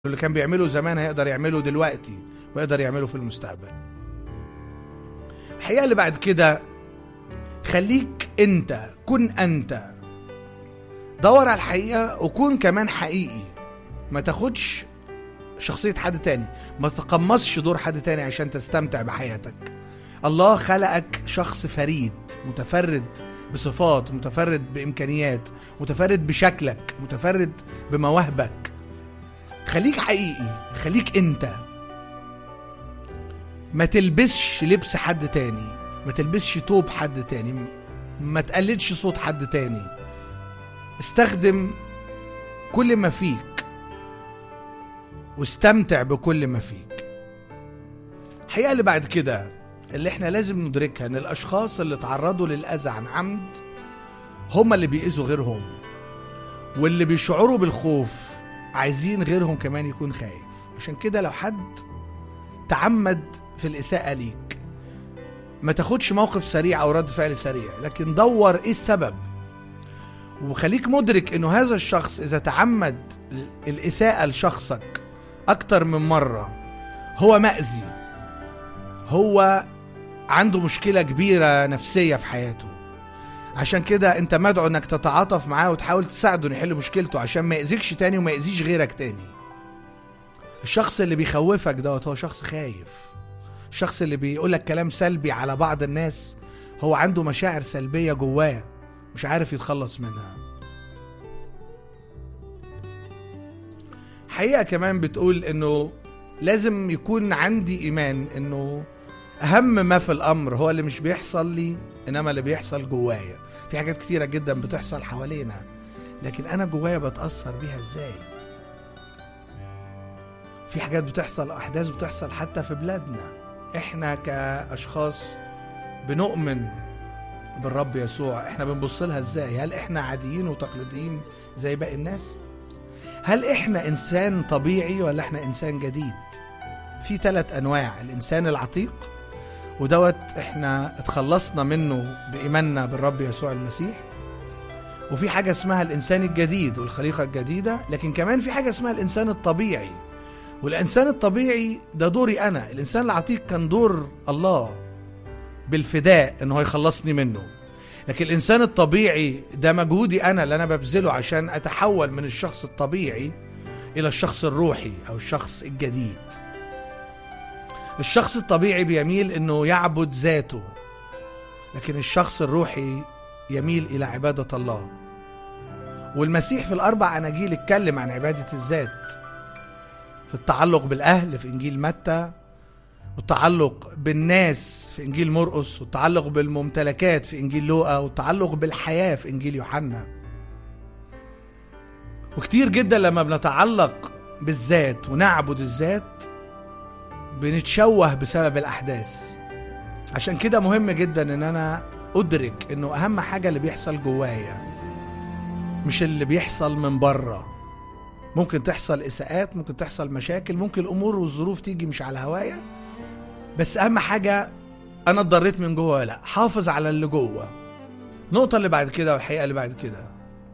اللي كان بيعمله زمان هيقدر يعمله دلوقتي ويقدر يعمله في المستقبل الحقيقة اللي بعد كده خليك انت كن انت دور على الحقيقة وكون كمان حقيقي ما تاخدش شخصية حد تاني ما تقمصش دور حد تاني عشان تستمتع بحياتك الله خلقك شخص فريد متفرد بصفات متفرد بإمكانيات متفرد بشكلك متفرد بمواهبك خليك حقيقي خليك انت ما تلبسش لبس حد تاني ما تلبسش توب حد تاني ما تقلدش صوت حد تاني استخدم كل ما فيك واستمتع بكل ما فيك الحقيقة اللي بعد كده اللي احنا لازم ندركها ان الاشخاص اللي تعرضوا للاذى عن عمد هم اللي بيأذوا غيرهم واللي بيشعروا بالخوف عايزين غيرهم كمان يكون خايف عشان كده لو حد تعمد في الإساءة ليك ما تاخدش موقف سريع أو رد فعل سريع لكن دور إيه السبب وخليك مدرك إنه هذا الشخص إذا تعمد الإساءة لشخصك أكتر من مرة هو مأذي هو عنده مشكلة كبيرة نفسية في حياته عشان كده انت مدعو انك تتعاطف معاه وتحاول تساعده انه يحل مشكلته عشان ما يأذيكش تاني وما يأذيش غيرك تاني الشخص اللي بيخوفك دوت هو شخص خايف الشخص اللي بيقولك كلام سلبي على بعض الناس هو عنده مشاعر سلبية جواه مش عارف يتخلص منها حقيقة كمان بتقول انه لازم يكون عندي ايمان انه اهم ما في الامر هو اللي مش بيحصل لي انما اللي بيحصل جوايا في حاجات كتيره جدا بتحصل حوالينا لكن انا جوايا بتاثر بيها ازاي في حاجات بتحصل احداث بتحصل حتى في بلادنا احنا كاشخاص بنؤمن بالرب يسوع احنا بنبص لها ازاي هل احنا عاديين وتقليديين زي باقي الناس هل احنا انسان طبيعي ولا احنا انسان جديد في ثلاث انواع الانسان العتيق ودوت احنا اتخلصنا منه بإيماننا بالرب يسوع المسيح وفي حاجة اسمها الإنسان الجديد والخليقة الجديدة لكن كمان في حاجة اسمها الإنسان الطبيعي والإنسان الطبيعي ده دوري أنا الإنسان العتيق كان دور الله بالفداء إنه يخلصني منه لكن الإنسان الطبيعي ده مجهودي أنا اللي أنا ببذله عشان أتحول من الشخص الطبيعي إلى الشخص الروحي أو الشخص الجديد الشخص الطبيعي بيميل انه يعبد ذاته لكن الشخص الروحي يميل الى عباده الله والمسيح في الاربع اناجيل اتكلم عن عباده الذات في التعلق بالاهل في انجيل متى والتعلق بالناس في انجيل مرقس والتعلق بالممتلكات في انجيل لوقا والتعلق بالحياه في انجيل يوحنا وكتير جدا لما بنتعلق بالذات ونعبد الذات بنتشوه بسبب الاحداث عشان كده مهم جدا ان انا ادرك انه اهم حاجه اللي بيحصل جوايا مش اللي بيحصل من بره ممكن تحصل اساءات ممكن تحصل مشاكل ممكن الامور والظروف تيجي مش على هوايا بس اهم حاجه انا اتضريت من جوه ولا لا حافظ على اللي جوه النقطه اللي بعد كده والحقيقه اللي بعد كده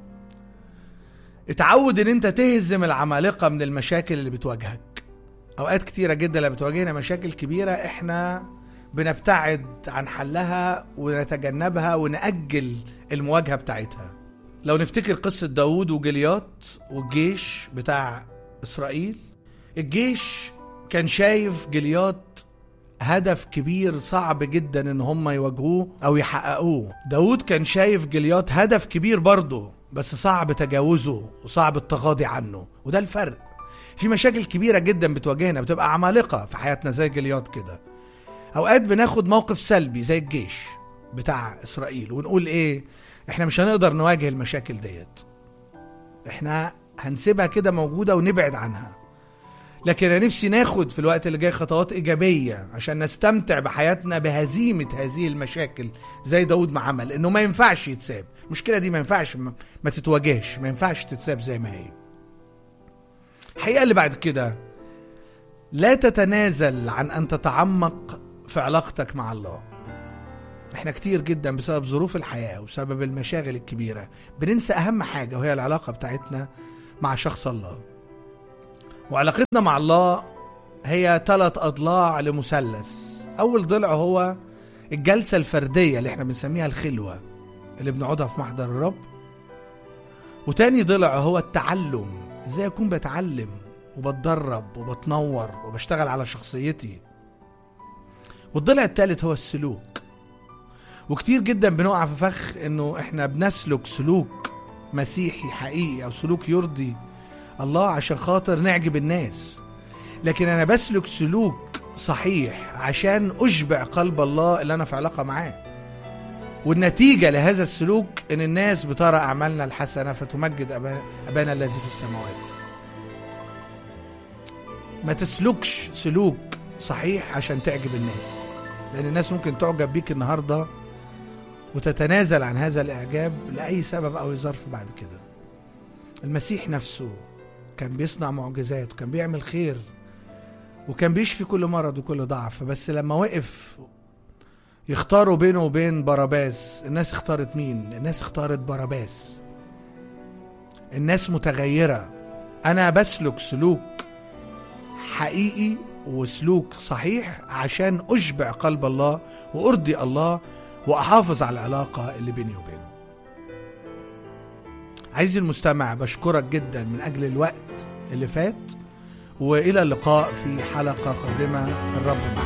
اتعود ان انت تهزم العمالقه من المشاكل اللي بتواجهك اوقات كتيره جدا لما بتواجهنا مشاكل كبيره احنا بنبتعد عن حلها ونتجنبها ونأجل المواجهه بتاعتها لو نفتكر قصه داوود وجليات والجيش بتاع اسرائيل الجيش كان شايف جليات هدف كبير صعب جدا ان هم يواجهوه او يحققوه داود كان شايف جليات هدف كبير برضه بس صعب تجاوزه وصعب التغاضي عنه وده الفرق في مشاكل كبيرة جدا بتواجهنا بتبقى عمالقة في حياتنا زي جليات كده أوقات بناخد موقف سلبي زي الجيش بتاع إسرائيل ونقول إيه إحنا مش هنقدر نواجه المشاكل ديت إحنا هنسيبها كده موجودة ونبعد عنها لكن أنا نفسي ناخد في الوقت اللي جاي خطوات إيجابية عشان نستمتع بحياتنا بهزيمة هذه المشاكل زي داود ما عمل إنه ما ينفعش يتساب المشكلة دي ما ينفعش ما تتواجهش ما ينفعش تتساب زي ما هي الحقيقة اللي بعد كده لا تتنازل عن أن تتعمق في علاقتك مع الله احنا كتير جدا بسبب ظروف الحياة وبسبب المشاغل الكبيرة بننسى أهم حاجة وهي العلاقة بتاعتنا مع شخص الله وعلاقتنا مع الله هي ثلاث أضلاع لمثلث أول ضلع هو الجلسة الفردية اللي احنا بنسميها الخلوة اللي بنقعدها في محضر الرب وتاني ضلع هو التعلم ازاي اكون بتعلم وبتدرب وبتنور وبشتغل على شخصيتي والضلع الثالث هو السلوك وكتير جدا بنقع في فخ انه احنا بنسلك سلوك مسيحي حقيقي او سلوك يرضي الله عشان خاطر نعجب الناس لكن انا بسلك سلوك صحيح عشان اشبع قلب الله اللي انا في علاقه معاه والنتيجة لهذا السلوك إن الناس بترى أعمالنا الحسنة فتمجد أبا- أبانا الذي في السماوات. ما تسلكش سلوك صحيح عشان تعجب الناس. لأن الناس ممكن تعجب بيك النهاردة وتتنازل عن هذا الإعجاب لأي سبب أو ظرف بعد كده. المسيح نفسه كان بيصنع معجزات وكان بيعمل خير وكان بيشفي كل مرض وكل ضعف بس لما وقف يختاروا بينه وبين باراباس الناس اختارت مين الناس اختارت باراباس الناس متغيرة أنا بسلك سلوك حقيقي وسلوك صحيح عشان أشبع قلب الله وأرضي الله وأحافظ على العلاقة اللي بيني وبينه عايزي المستمع بشكرك جدا من أجل الوقت اللي فات وإلى اللقاء في حلقة قادمة الرب معك